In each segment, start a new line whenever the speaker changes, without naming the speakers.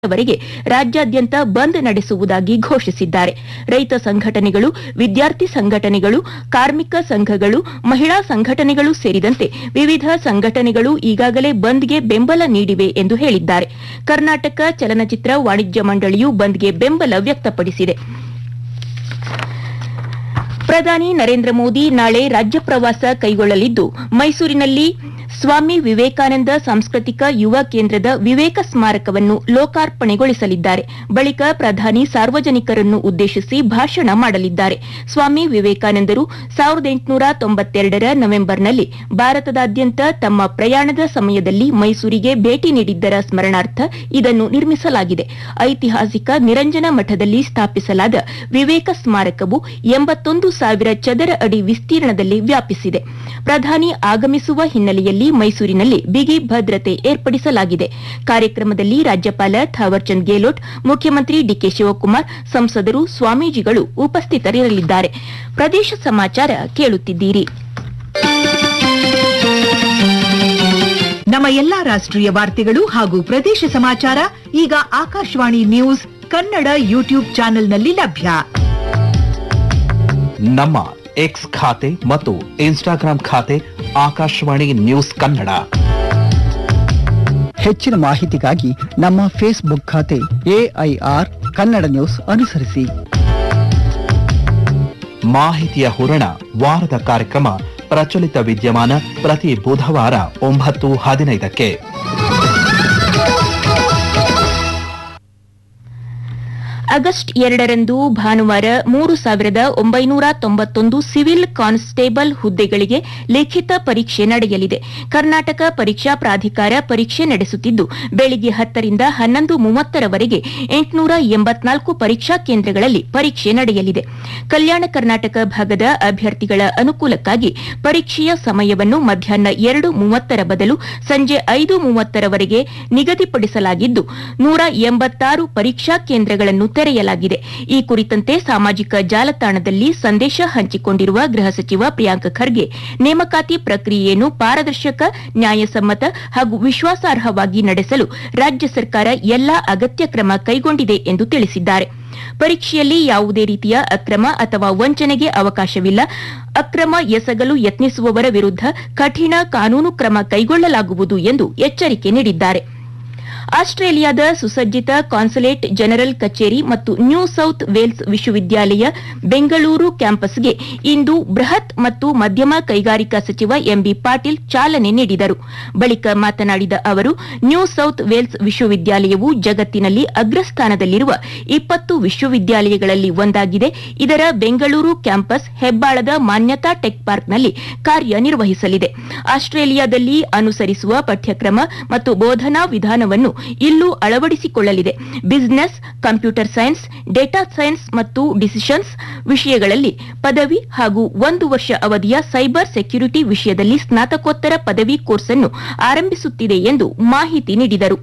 ವರೆಗೆ ರಾಜ್ಯಾದ್ಯಂತ ಬಂದ್ ನಡೆಸುವುದಾಗಿ ಘೋಷಿಸಿದ್ದಾರೆ ರೈತ ಸಂಘಟನೆಗಳು ವಿದ್ಯಾರ್ಥಿ ಸಂಘಟನೆಗಳು ಕಾರ್ಮಿಕ ಸಂಘಗಳು ಮಹಿಳಾ ಸಂಘಟನೆಗಳು ಸೇರಿದಂತೆ ವಿವಿಧ ಸಂಘಟನೆಗಳು ಈಗಾಗಲೇ ಬಂದ್ಗೆ ಬೆಂಬಲ ನೀಡಿವೆ ಎಂದು ಹೇಳಿದ್ದಾರೆ ಕರ್ನಾಟಕ ಚಲನಚಿತ್ರ ವಾಣಿಜ್ಯ ಮಂಡಳಿಯು ಬಂದ್ಗೆ ಬೆಂಬಲ ವ್ಯಕ್ತಪಡಿಸಿದೆ ಪ್ರಧಾನಿ ನರೇಂದ್ರ ಮೋದಿ ನಾಳೆ ರಾಜ್ಯ ಪ್ರವಾಸ ಕೈಗೊಳ್ಳಲಿದ್ದು ಮೈಸೂರಿನಲ್ಲಿ ಸ್ವಾಮಿ ವಿವೇಕಾನಂದ ಸಾಂಸ್ಕೃತಿಕ ಯುವ ಕೇಂದ್ರದ ವಿವೇಕ ಸ್ಮಾರಕವನ್ನು ಲೋಕಾರ್ಪಣೆಗೊಳಿಸಲಿದ್ದಾರೆ ಬಳಿಕ ಪ್ರಧಾನಿ ಸಾರ್ವಜನಿಕರನ್ನು ಉದ್ದೇಶಿಸಿ ಭಾಷಣ ಮಾಡಲಿದ್ದಾರೆ ಸ್ವಾಮಿ ವಿವೇಕಾನಂದರು ಸಾವಿರದ ಎಂಟುನೂರ ತೊಂಬತ್ತೆರಡರ ನವೆಂಬರ್ನಲ್ಲಿ ಭಾರತದಾದ್ಯಂತ ತಮ್ಮ ಪ್ರಯಾಣದ ಸಮಯದಲ್ಲಿ ಮೈಸೂರಿಗೆ ಭೇಟಿ ನೀಡಿದ್ದರ ಸ್ಮರಣಾರ್ಥ ಇದನ್ನು ನಿರ್ಮಿಸಲಾಗಿದೆ ಐತಿಹಾಸಿಕ ನಿರಂಜನ ಮಠದಲ್ಲಿ ಸ್ಥಾಪಿಸಲಾದ ವಿವೇಕ ಸ್ಮಾರಕವು ಎಂಬತ್ತೊಂದು ಸಾವಿರ ಚದರ ಅಡಿ ವಿಸ್ತೀರ್ಣದಲ್ಲಿ ವ್ಯಾಪಿಸಿದೆ ಪ್ರಧಾನಿ ಆಗಮಿಸುವ ಹಿನ್ನೆಲೆಯಲ್ಲಿ ಮೈಸೂರಿನಲ್ಲಿ ಬಿಗಿ ಭದ್ರತೆ ಏರ್ಪಡಿಸಲಾಗಿದೆ ಕಾರ್ಯಕ್ರಮದಲ್ಲಿ ರಾಜ್ಯಪಾಲ ಥಾವರ್ಚಂದ್ ಗೆಹ್ಲೋಟ್ ಮುಖ್ಯಮಂತ್ರಿ ಡಿಕೆ ಶಿವಕುಮಾರ್ ಸಂಸದರು ಸ್ವಾಮೀಜಿಗಳು ಉಪಸ್ಥಿತರಿರಲಿದ್ದಾರೆ ಪ್ರದೇಶ ಸಮಾಚಾರ ಕೇಳುತ್ತಿದ್ದೀರಿ
ನಮ್ಮ ಎಲ್ಲಾ ರಾಷ್ಟ್ರೀಯ ವಾರ್ತೆಗಳು ಹಾಗೂ ಪ್ರದೇಶ ಸಮಾಚಾರ ಈಗ ಆಕಾಶವಾಣಿ ನ್ಯೂಸ್ ಕನ್ನಡ ಯೂಟ್ಯೂಬ್ ಚಾನೆಲ್ನಲ್ಲಿ ಲಭ್ಯ
ನಮ್ಮ ಎಕ್ಸ್ ಖಾತೆ ಮತ್ತು ಇನ್ಸ್ಟಾಗ್ರಾಂ ಖಾತೆ ಆಕಾಶವಾಣಿ ನ್ಯೂಸ್ ಕನ್ನಡ
ಹೆಚ್ಚಿನ ಮಾಹಿತಿಗಾಗಿ ನಮ್ಮ ಫೇಸ್ಬುಕ್ ಖಾತೆ ಎಐಆರ್ ಕನ್ನಡ ನ್ಯೂಸ್ ಅನುಸರಿಸಿ
ಮಾಹಿತಿಯ ಹೂರಣ ವಾರದ ಕಾರ್ಯಕ್ರಮ ಪ್ರಚಲಿತ ವಿದ್ಯಮಾನ ಪ್ರತಿ ಬುಧವಾರ ಒಂಬತ್ತು ಹದಿನೈದಕ್ಕೆ
ಆಗಸ್ಟ್ ಎರಡರಂದು ಭಾನುವಾರ ಮೂರು ಸಾವಿರದ ಒಂಬೈನೂರ ತೊಂಬತ್ತೊಂದು ಸಿವಿಲ್ ಕಾನ್ಸ್ಟೇಬಲ್ ಹುದ್ದೆಗಳಿಗೆ ಲಿಖಿತ ಪರೀಕ್ಷೆ ನಡೆಯಲಿದೆ ಕರ್ನಾಟಕ ಪರೀಕ್ಷಾ ಪ್ರಾಧಿಕಾರ ಪರೀಕ್ಷೆ ನಡೆಸುತ್ತಿದ್ದು ಬೆಳಿಗ್ಗೆ ಹತ್ತರಿಂದ ಹನ್ನೊಂದು ಮೂವತ್ತರವರೆಗೆ ಎಂಟುನೂರ ಎಂಬತ್ನಾಲ್ಕು ಪರೀಕ್ಷಾ ಕೇಂದ್ರಗಳಲ್ಲಿ ಪರೀಕ್ಷೆ ನಡೆಯಲಿದೆ ಕಲ್ಯಾಣ ಕರ್ನಾಟಕ ಭಾಗದ ಅಭ್ಯರ್ಥಿಗಳ ಅನುಕೂಲಕ್ಕಾಗಿ ಪರೀಕ್ಷೆಯ ಸಮಯವನ್ನು ಮಧ್ಯಾಹ್ನ ಎರಡು ಮೂವತ್ತರ ಬದಲು ಸಂಜೆ ಐದು ಮೂವತ್ತರವರೆಗೆ ನಿಗದಿಪಡಿಸಲಾಗಿದ್ದು ನೂರ ಎಂಬತ್ತಾರು ಪರೀಕ್ಷಾ ಕೇಂದ್ರಗಳನ್ನು ತೆರೆಯಲಾಗಿದೆ ಈ ಕುರಿತಂತೆ ಸಾಮಾಜಿಕ ಜಾಲತಾಣದಲ್ಲಿ ಸಂದೇಶ ಹಂಚಿಕೊಂಡಿರುವ ಗೃಹ ಸಚಿವ ಪ್ರಿಯಾಂಕ್ ಖರ್ಗೆ ನೇಮಕಾತಿ ಪ್ರಕ್ರಿಯೆಯನ್ನು ಪಾರದರ್ಶಕ ನ್ಯಾಯಸಮ್ಮತ ಹಾಗೂ ವಿಶ್ವಾಸಾರ್ಹವಾಗಿ ನಡೆಸಲು ರಾಜ್ಯ ಸರ್ಕಾರ ಎಲ್ಲಾ ಅಗತ್ಯ ಕ್ರಮ ಕೈಗೊಂಡಿದೆ ಎಂದು ತಿಳಿಸಿದ್ದಾರೆ ಪರೀಕ್ಷೆಯಲ್ಲಿ ಯಾವುದೇ ರೀತಿಯ ಅಕ್ರಮ ಅಥವಾ ವಂಚನೆಗೆ ಅವಕಾಶವಿಲ್ಲ ಅಕ್ರಮ ಎಸಗಲು ಯತ್ನಿಸುವವರ ವಿರುದ್ಧ ಕಠಿಣ ಕಾನೂನು ಕ್ರಮ ಕೈಗೊಳ್ಳಲಾಗುವುದು ಎಂದು ಎಚ್ಚರಿಕೆ ನೀಡಿದ್ದಾರೆ ಆಸ್ಟ್ರೇಲಿಯಾದ ಸುಸಜ್ಜಿತ ಕಾನ್ಸುಲೇಟ್ ಜನರಲ್ ಕಚೇರಿ ಮತ್ತು ನ್ಯೂ ಸೌತ್ ವೇಲ್ಸ್ ವಿಶ್ವವಿದ್ಯಾಲಯ ಬೆಂಗಳೂರು ಕ್ಯಾಂಪಸ್ಗೆ ಇಂದು ಬೃಹತ್ ಮತ್ತು ಮಧ್ಯಮ ಕೈಗಾರಿಕಾ ಸಚಿವ ಎಂಬಿ ಪಾಟೀಲ್ ಚಾಲನೆ ನೀಡಿದರು ಬಳಿಕ ಮಾತನಾಡಿದ ಅವರು ನ್ಯೂ ಸೌತ್ ವೇಲ್ಸ್ ವಿಶ್ವವಿದ್ಯಾಲಯವು ಜಗತ್ತಿನಲ್ಲಿ ಅಗ್ರಸ್ಥಾನದಲ್ಲಿರುವ ಇಪ್ಪತ್ತು ವಿಶ್ವವಿದ್ಯಾಲಯಗಳಲ್ಲಿ ಒಂದಾಗಿದೆ ಇದರ ಬೆಂಗಳೂರು ಕ್ಯಾಂಪಸ್ ಹೆಬ್ಬಾಳದ ಮಾನ್ಯತಾ ಟೆಕ್ ಪಾರ್ಕ್ನಲ್ಲಿ ಕಾರ್ಯನಿರ್ವಹಿಸಲಿದೆ ಆಸ್ಟ್ರೇಲಿಯಾದಲ್ಲಿ ಅನುಸರಿಸುವ ಪಠ್ಯಕ್ರಮ ಮತ್ತು ಬೋಧನಾ ವಿಧಾನವನ್ನು ಇಲ್ಲೂ ಅಳವಡಿಸಿಕೊಳ್ಳಲಿದೆ business computer science data science ಮತ್ತು ಡಿಸಿಷನ್ಸ್ ವಿಷಯಗಳಲ್ಲಿ ಪದವಿ ಹಾಗೂ ಒಂದು ವರ್ಷ ಅವಧಿಯ ಸೈಬರ್ ಸೆಕ್ಯುರಿಟಿ ವಿಷಯದಲ್ಲಿ ಸ್ನಾತಕೋತ್ತರ ಪದವಿ ಕೋರ್ಸ್ ಅನ್ನು ಆರಂಭಿಸುತ್ತಿದೆ ಎಂದು ಮಾಹಿತಿ ನೀಡಿದರು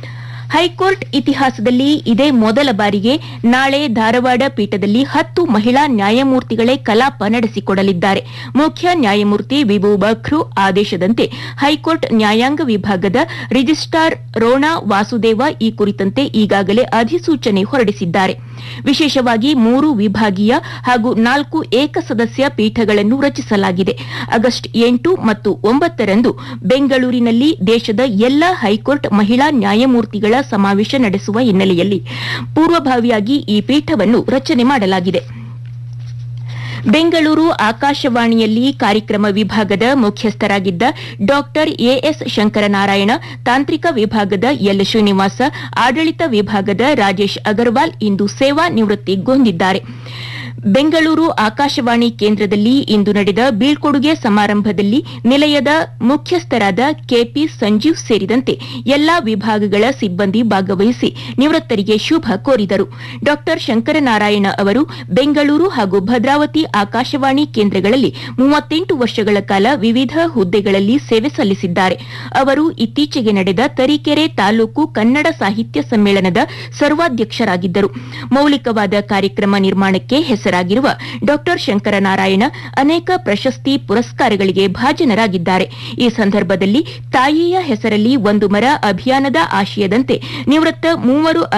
ಹೈಕೋರ್ಟ್ ಇತಿಹಾಸದಲ್ಲಿ ಇದೇ ಮೊದಲ ಬಾರಿಗೆ ನಾಳೆ ಧಾರವಾಡ ಪೀಠದಲ್ಲಿ ಹತ್ತು ಮಹಿಳಾ ನ್ಯಾಯಮೂರ್ತಿಗಳೇ ಕಲಾಪ ನಡೆಸಿಕೊಡಲಿದ್ದಾರೆ ಮುಖ್ಯ ನ್ಯಾಯಮೂರ್ತಿ ವಿಭು ಬಖ್ರು ಆದೇಶದಂತೆ ಹೈಕೋರ್ಟ್ ನ್ಯಾಯಾಂಗ ವಿಭಾಗದ ರಿಜಿಸ್ಟ್ರಾರ್ ರೋಣಾ ವಾಸುದೇವ ಈ ಕುರಿತಂತೆ ಈಗಾಗಲೇ ಅಧಿಸೂಚನೆ ಹೊರಡಿಸಿದ್ದಾರೆ ವಿಶೇಷವಾಗಿ ಮೂರು ವಿಭಾಗೀಯ ಹಾಗೂ ನಾಲ್ಕು ಏಕಸದಸ್ಯ ಪೀಠಗಳನ್ನು ರಚಿಸಲಾಗಿದೆ ಆಗಸ್ಟ್ ಎಂಟು ಮತ್ತು ಒಂಬತ್ತರಂದು ಬೆಂಗಳೂರಿನಲ್ಲಿ ದೇಶದ ಎಲ್ಲ ಹೈಕೋರ್ಟ್ ಮಹಿಳಾ ನ್ಯಾಯಮೂರ್ತಿಗಳ ಸಮಾವೇಶ ನಡೆಸುವ ಹಿನ್ನೆಲೆಯಲ್ಲಿ ಪೂರ್ವಭಾವಿಯಾಗಿ ಈ ಪೀಠವನ್ನು ರಚನೆ ಮಾಡಲಾಗಿದೆ ಬೆಂಗಳೂರು ಆಕಾಶವಾಣಿಯಲ್ಲಿ ಕಾರ್ಯಕ್ರಮ ವಿಭಾಗದ ಮುಖ್ಯಸ್ಥರಾಗಿದ್ದ ಡಾಕ್ಟರ್ ಎಎಸ್ ಶಂಕರನಾರಾಯಣ ತಾಂತ್ರಿಕ ವಿಭಾಗದ ಎಲ್ ಶ್ರೀನಿವಾಸ ಆಡಳಿತ ವಿಭಾಗದ ರಾಜೇಶ್ ಅಗರ್ವಾಲ್ ಇಂದು ಸೇವಾ ನಿವೃತ್ತಿಗೊಂಡಿದ್ದಾರೆ ಬೆಂಗಳೂರು ಆಕಾಶವಾಣಿ ಕೇಂದ್ರದಲ್ಲಿ ಇಂದು ನಡೆದ ಬೀಳ್ಕೊಡುಗೆ ಸಮಾರಂಭದಲ್ಲಿ ನಿಲಯದ ಮುಖ್ಯಸ್ಥರಾದ ಕೆಪಿ ಸಂಜೀವ್ ಸೇರಿದಂತೆ ಎಲ್ಲಾ ವಿಭಾಗಗಳ ಸಿಬ್ಬಂದಿ ಭಾಗವಹಿಸಿ ನಿವೃತ್ತರಿಗೆ ಶುಭ ಕೋರಿದರು ಡಾ ಶಂಕರನಾರಾಯಣ ಅವರು ಬೆಂಗಳೂರು ಹಾಗೂ ಭದ್ರಾವತಿ ಆಕಾಶವಾಣಿ ಕೇಂದ್ರಗಳಲ್ಲಿ ಮೂವತ್ತೆಂಟು ವರ್ಷಗಳ ಕಾಲ ವಿವಿಧ ಹುದ್ದೆಗಳಲ್ಲಿ ಸೇವೆ ಸಲ್ಲಿಸಿದ್ದಾರೆ ಅವರು ಇತ್ತೀಚೆಗೆ ನಡೆದ ತರೀಕೆರೆ ತಾಲೂಕು ಕನ್ನಡ ಸಾಹಿತ್ಯ ಸಮ್ಮೇಳನದ ಸರ್ವಾಧ್ಯಕ್ಷರಾಗಿದ್ದರು ಮೌಲಿಕವಾದ ಕಾರ್ಯಕ್ರಮ ನಿರ್ಮಾಣಕ್ಕೆ ಹೆಸರಾಗಿರುವ ಡಾ ಶಂಕರನಾರಾಯಣ ಅನೇಕ ಪ್ರಶಸ್ತಿ ಪುರಸ್ಕಾರಗಳಿಗೆ ಭಾಜನರಾಗಿದ್ದಾರೆ ಈ ಸಂದರ್ಭದಲ್ಲಿ ತಾಯಿಯ ಹೆಸರಲ್ಲಿ ಒಂದು ಮರ ಅಭಿಯಾನದ ಆಶಯದಂತೆ ನಿವೃತ್ತ ಮೂವರು